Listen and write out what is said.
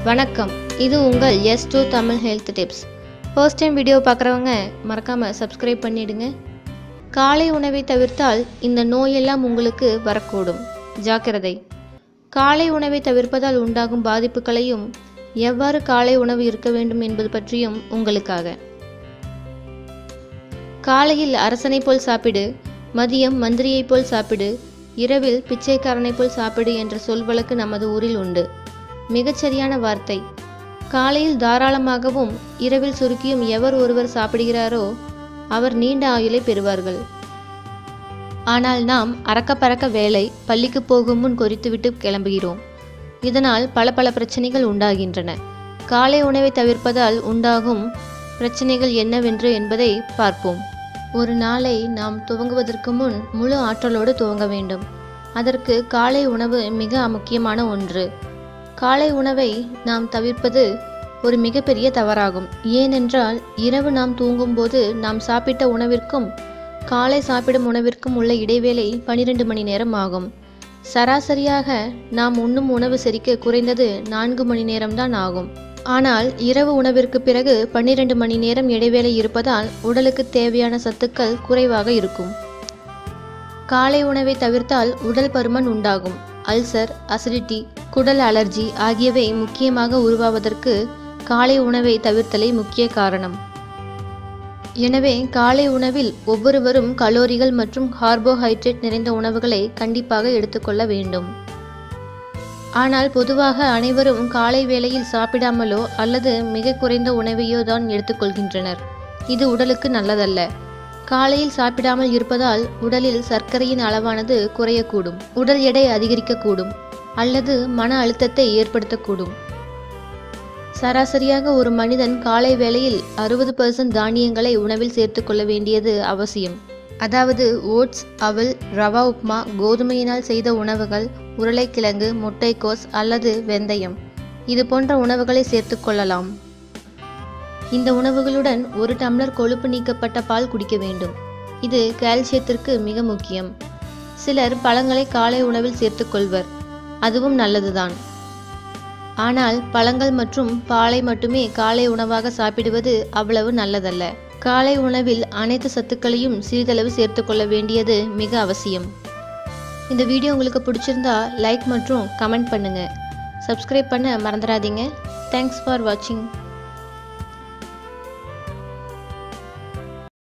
வணக்கம் இது உங்கள் S two Tamil health tips first time video பார்க்குறவங்க மறக்காமல் சப்ஸ்கிரைப் பண்ணிடுங்க காலை உணவை தவிர்த்தால் இந்த நோயெல்லாம் உங்களுக்கு வரக்கூடும் ஜாக்கிரதை காலை உணவை தவிர்ப்பதால் உண்டாகும் பாதிப்புகளையும் எவ்வாறு காலை உணவு இருக்க வேண்டும் என்பது பற்றியும் உங்களுக்காக காலையில் அரசனை போல் சாப்பிடு மதியம் மந்திரியைப் போல் சாப்பிடு இரவில் பிச்சைக்காரனைப் போல் சாப்பிடு என்ற சொல் வழக்கு நமது ஊரில் உண்டு மிகச்சரியான வார்த்தை காலையில் தாராளமாகவும் இரவில் சுருக்கியும் எவர் ஒருவர் சாப்பிடுகிறாரோ அவர் நீண்ட ஆயுளை பெறுவார்கள் ஆனால் நாம் அறக்க பறக்க வேலை பள்ளிக்கு போகும் முன் குறித்துவிட்டு கிளம்புகிறோம் இதனால் பல பல பிரச்சனைகள் உண்டாகின்றன காலை உணவை தவிர்ப்பதால் உண்டாகும் பிரச்சனைகள் என்னவென்று என்பதை பார்ப்போம் ஒரு நாளை நாம் துவங்குவதற்கு முன் முழு ஆற்றலோடு துவங்க வேண்டும் அதற்கு காலை உணவு மிக முக்கியமான ஒன்று காலை உணவை நாம் தவிர்ப்பது ஒரு மிகப்பெரிய தவறாகும் ஏனென்றால் இரவு நாம் தூங்கும்போது நாம் சாப்பிட்ட உணவிற்கும் காலை சாப்பிடும் உணவிற்கும் உள்ள இடைவேளை பனிரெண்டு மணி நேரம் ஆகும் சராசரியாக நாம் உண்ணும் உணவு செரிக்க குறைந்தது நான்கு மணி நேரம்தான் ஆகும் ஆனால் இரவு உணவிற்கு பிறகு பன்னிரண்டு மணி நேரம் இடைவேளை இருப்பதால் உடலுக்கு தேவையான சத்துக்கள் குறைவாக இருக்கும் காலை உணவை தவிர்த்தால் உடல் பருமன் உண்டாகும் அல்சர் அசிடிட்டி குடல் அலர்ஜி ஆகியவை முக்கியமாக உருவாவதற்கு காலை உணவை தவிர்த்தலே முக்கிய காரணம் எனவே காலை உணவில் ஒவ்வொருவரும் கலோரிகள் மற்றும் கார்போஹைட்ரேட் நிறைந்த உணவுகளை கண்டிப்பாக எடுத்துக்கொள்ள வேண்டும் ஆனால் பொதுவாக அனைவரும் காலை வேளையில் சாப்பிடாமலோ அல்லது மிக குறைந்த உணவையோ தான் எடுத்துக்கொள்கின்றனர் இது உடலுக்கு நல்லதல்ல காலையில் சாப்பிடாமல் இருப்பதால் உடலில் சர்க்கரையின் அளவானது குறையக்கூடும் உடல் எடை அதிகரிக்கக்கூடும் அல்லது மன அழுத்தத்தை ஏற்படுத்தக்கூடும் சராசரியாக ஒரு மனிதன் காலை வேளையில் அறுபது பர்சன்ட் தானியங்களை உணவில் சேர்த்துக்கொள்ள வேண்டியது அவசியம் அதாவது ஓட்ஸ் அவல் ரவா உப்மா கோதுமையினால் செய்த உணவுகள் உருளைக்கிழங்கு முட்டைக்கோஸ் அல்லது வெந்தயம் இது போன்ற உணவுகளை சேர்த்துக்கொள்ளலாம் இந்த உணவுகளுடன் ஒரு டம்ளர் கொழுப்பு நீக்கப்பட்ட பால் குடிக்க வேண்டும் இது கால்சியத்திற்கு மிக முக்கியம் சிலர் பழங்களை காலை உணவில் சேர்த்துக்கொள்வர் அதுவும் நல்லதுதான் ஆனால் பழங்கள் மற்றும் பாலை மட்டுமே காலை உணவாக சாப்பிடுவது அவ்வளவு நல்லதல்ல காலை உணவில் அனைத்து சத்துக்களையும் சிறிதளவு சேர்த்துக்கொள்ள வேண்டியது மிக அவசியம் இந்த வீடியோ உங்களுக்கு பிடிச்சிருந்தா லைக் மற்றும் கமெண்ட் பண்ணுங்க சப்ஸ்கிரைப் பண்ண மறந்துடாதீங்க தேங்க்ஸ் ஃபார் வாட்சிங்